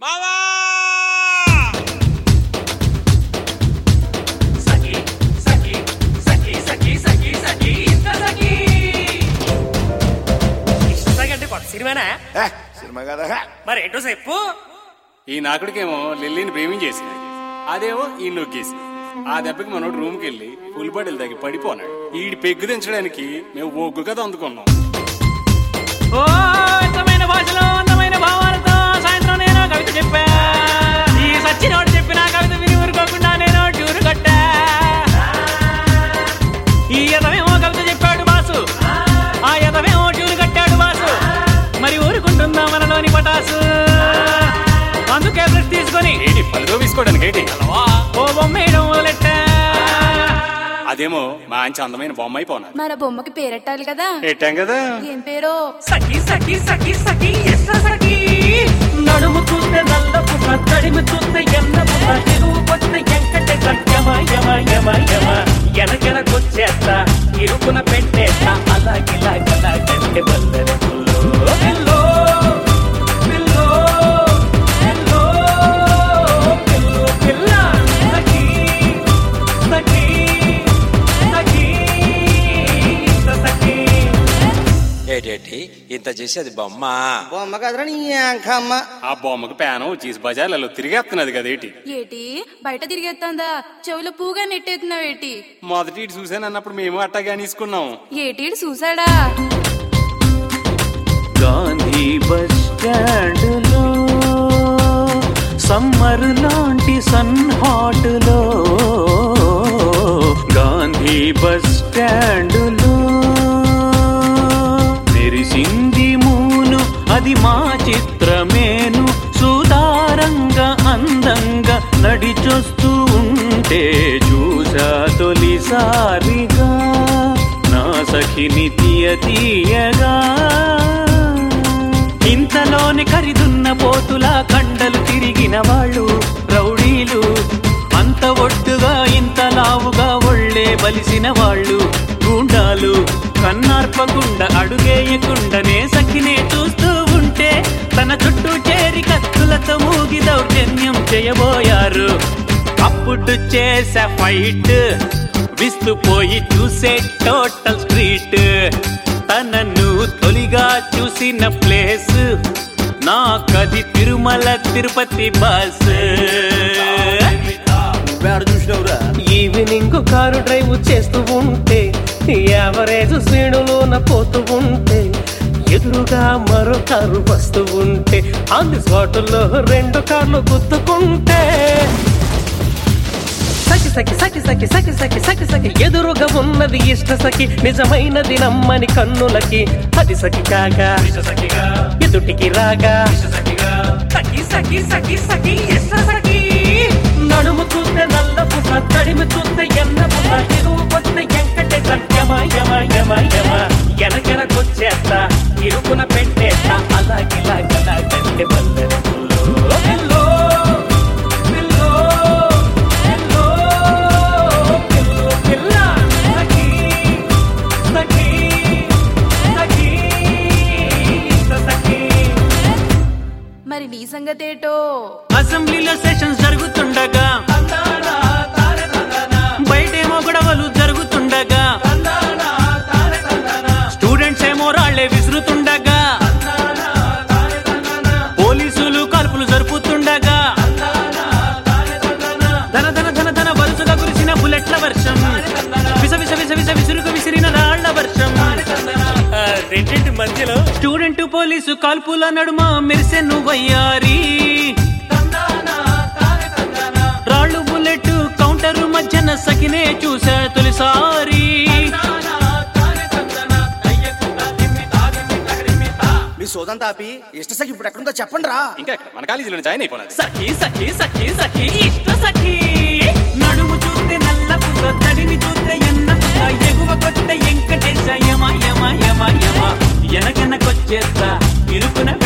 మావా సఖి సఖి సఖి సఖి సఖి సఖి ఇంత సఖి ఇష్టంగా అంటే కొత్త సినిమానా హే, సినిమా కదా హే. మరి ఏంటో చెప్పు ఈ నాకుడికేమో లిల్లీని ప్రేమించేసి అదేమో ఈ నొక్కేసి ఆ దెబ్బకి మనోడు రూమ్కి వెళ్ళి ఫుల్ బాటిల్ తగ్గి పడిపోనాడు ఈడి పెగ్గు దించడానికి మేము ఒగ్గు కథ అందుకున్నాం ఓ అందమైన భాషలో అందమైన భావాలతో సాయంత్రం నేను కవిత చెప్పా ఈ సచ్చినోడు చెప్పిన కవిత విని ఊరుకోకుండా నేను ట్యూరు కట్టా ఈ ఎదవేమో కవిత చెప్పాడు బాసు ఆ ఎదవేమో ట్యూరు కట్టాడు బాసు మరి ఊరుకుంటుందా మనలోని పటాసు అందుకే బ్రష్ తీసుకొని ఏంటి పలుదో తీసుకోవడానికి ఏంటి ఓ బొమ్మ వేయడం మొదలెట్టా అదేమో మంచి అందమైన బొమ్మ అయిపోనాడు మన బొమ్మకి పేరెట్టాలి కదా పెట్టాం కదా ఏం పేరో సఖి సఖి సఖి సఖి ఎస్ సఖి నడుము చూస్తే నల్ల పుట్ట తడిమి చూస్తే ఎన్న పుట్ట ఎదుగు కొట్టిన ఎంకటే సత్యమ యమ యమ యమ ఎనకెనకొచ్చేస్తా ఇరుకున పెట్టేస్తా అలాగిలా గలా గంటె బల్లెల పుల్లో పిల్లో పిల్లో పిల్లో పిల్లో పిల్ల సఖి సఖి సఖి సఖి ఏటేటి ఇంత చేసేది బొమ్మ బొమ్మ కదరా నీ అంకమ్మ ఆ బొమ్మకు పేనం చీసి బజార్లలో తిరిగేస్తున్నది కదా ఏంటి ఏటి బయట తిరిగేస్తుందా చెవులో పూగా నెట్టేస్తున్నావు ఏటి మొదటి ఇటు చూసాను అన్నప్పుడు మేము అట్టగా తీసుకున్నాం ఏటి ఈడు చూసాడా గాంధీ బస్ స్టాండ్లో సమ్మర్ లాంటి సన్ హాట్లో గాంధీ బస్ స్టాండ్లో మెరిసింది మూను అది మా చిత్రమేను సుతారంగా అందంగా నడిచొస్తూ ఉంటే చూసా తొలిసారిగా నా సఖిని తీయ తీయగా ఇంతలోని ఖరీదున్న పోతులా కండలు తిరిగిన వాళ్ళు రౌడీలు అంత ఒడ్డుగా ఇంత లావుగా ఒళ్ళే బలిసిన వాళ్ళు గుండాలు కన్నార్పకుండా అడుగేయకుండానే సఖినే చూస్తూ ఉంటే తన చుట్టూ చేరి కత్తులతో మూగి దౌర్జన్యం చేయబోయారు అప్పుడు చేసే ఫైట్ విస్తుపోయి చూసే టోటల్ స్ట్రీట్ తనను తొలిగా చూసిన ప్లేస్ నాకది తిరుమల తిరుపతి బస్ వేడ చూసినవురా ఈవినింగ్ కారు డ్రైవ్ చేస్తూ ఉంటే యావరేజ్ స్పీడులోన పోతూ ఉంటే ఎదురుగా మరో కారు వస్తూ ఉంటే అంది స్పాట్లో రెండు కార్లు గుద్దుకుంటే సఖి సఖి సఖి సఖి సఖి సఖి సఖి సఖి ఎదురుగా ఉన్నది ఇష్ట సఖి నిజమైనది నమ్మని కన్నులకి అది సఖి కాగా ఎదుటికి రాగా సఖి సఖి సఖి సఖి ఎస్ర సఖి నడుము చూస్తే నల్ల పుస తడిమి చూస్తే ఎన్న పుస ఎదుగు కొత్త ఎంకటే సత్యమ యమ యమ యమ ఎనకెనకొచ్చేస్తా ఇరుకున పెట్టేస్తా అలాగిలా గలా గంటె బల్లెల పుల్లో. పిల్లో, పిల్లో, పిల్లో, పిల్లో, పిల్ల. సఖి, సఖి, సఖి, సఖి. మరి నీ సంగతేటో అసెంబ్లీలో సెషన్స్ జరుగుతుండగా బయటేమో గొడవలు జరుగుతుండగా స్టూడెంట్స్ ఏమో రాళ్లే విసురుతుండగా పోలీసులు కాల్పులు జరుపుతుండగా ధన ధన ధన ధన వరుసగా కురిసిన బుల్లెట్ల వర్షం విస విస విస విస విసురుకు విసిరిన రాళ్ల వర్షం రెండింటి మధ్యలో స్టూడెంట్ పోలీసు కాల్పుల నడుమ మెరిసెను వయ్యారి రాళ్ళు బుల్లెట్ కౌంటర్ మధ్యన సకినే చూసా తొలిసారి మీ సోదం తాపి ఇష్ట సఖి ఇప్పుడు ఎక్కడుందో చెప్పండి రా ఇంకా ఎక్కడ? మన కాలేజీలో జాయిన్ అయిపోయినది సఖి సఖి సఖి సఖి ఇష్ట సఖి నడుము చూస్తే నల్ల పుట్ట తడిని చూస్తే ఎన్న పుట్ట ఎగువ కొట్ట ఎంకటేశ యమ యమ యమ యమ ఎనకెనకొచ్చేస్తా ఇరుకున